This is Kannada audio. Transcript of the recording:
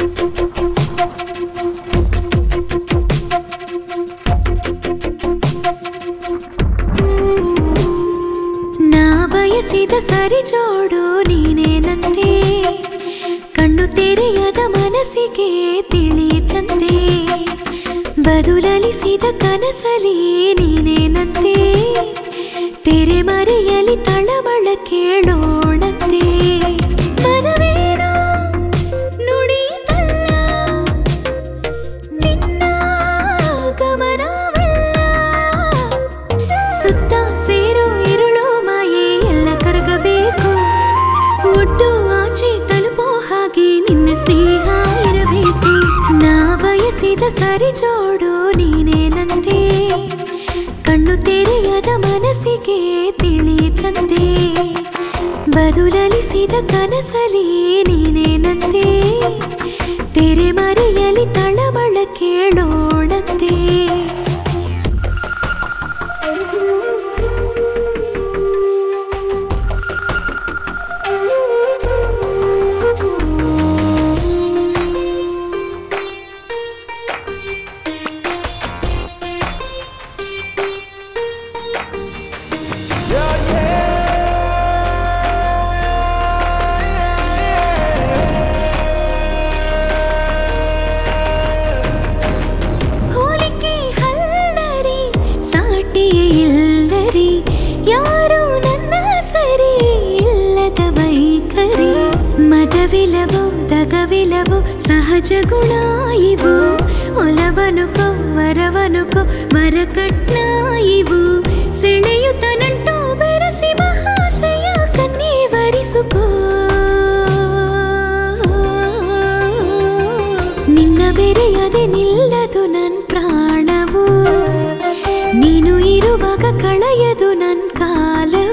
ನಾ ಬಯಸಿದ ಸರಿ ಜೋಡು ನೀನೇನಂತೆ ಕಣ್ಣು ತೆರೆಯದ ಮನಸ್ಸಿಗೆ ತಿಳಿತಂತೆ ಬದುಲಲಿಸಿದ ಕನಸಲಿ ನೀನೇನಂತೆ ತೆರೆ ಮರೆಯಲಿ ತಳಮಳ ಕೇಳೋಣಂತೆ ಮನವೇನೋ ನುಡಿತಲ್ಲ ನಿನ್ನ ಗಮನವಲ್ಲ ಸುತ್ತ ಸೇರೋ ಇರುಳು ಮಾಯೆ ಎಲ್ಲ ಕರಗಬೇಕು ಒಟ್ಟು ಆಚೆ ತಲುಪೋ ಹಾಗೆ ನಿನ್ನ ಸ್ನೇಹ ಇರಬೇಕು ನಾ ಬಯಸಿದ ಸರಿ ಜೋಡು ನೀನೇನಂತೆ ಕಣ್ಣು ತೆರೆಯದ ಮನಸ್ಸಿಗೆ ತಿಳಿತಂತೆ ಬದುಲಲಿಸಿದ ಕನಸಲಿ ನೀನೇನಂತೆ ತೆರೆ ಮರೆಯಲಿ ತಳಮಳ ಕೇಳೋಣಂತೆ ಹೋಲಿಕೆ ಹಲ್ಲರಿ ಸಾಟಿಯೇ ಇಲ್ಲರಿ ಯಾರು ನನ್ನ ಸರಿ ಇಲ್ಲದ ವೈಖರಿ ಮದವಿಲವು ದಗವಿಲವು ಸಹಜ ಗುಣ ಇವು ಒಲವನುಕೋ ವರವನುಕೋ ಮರಕಟ್ನ ಇವು ಸೆಳೆಯುತ್ತ ನಂಟು ಬೆರೆಸಿ ಮಹಾಸಯ ಕನ್ನೀವರಿಸುಕೋ ನಿನ್ನ ಬೆರೆಯದೆ ನಿಲ್ಲದು ನನ್ ಪ್ರಾಣವು ನೀನು ಇರುವಾಗ ಕಳೆಯದು ನನ್ ಕಾಲ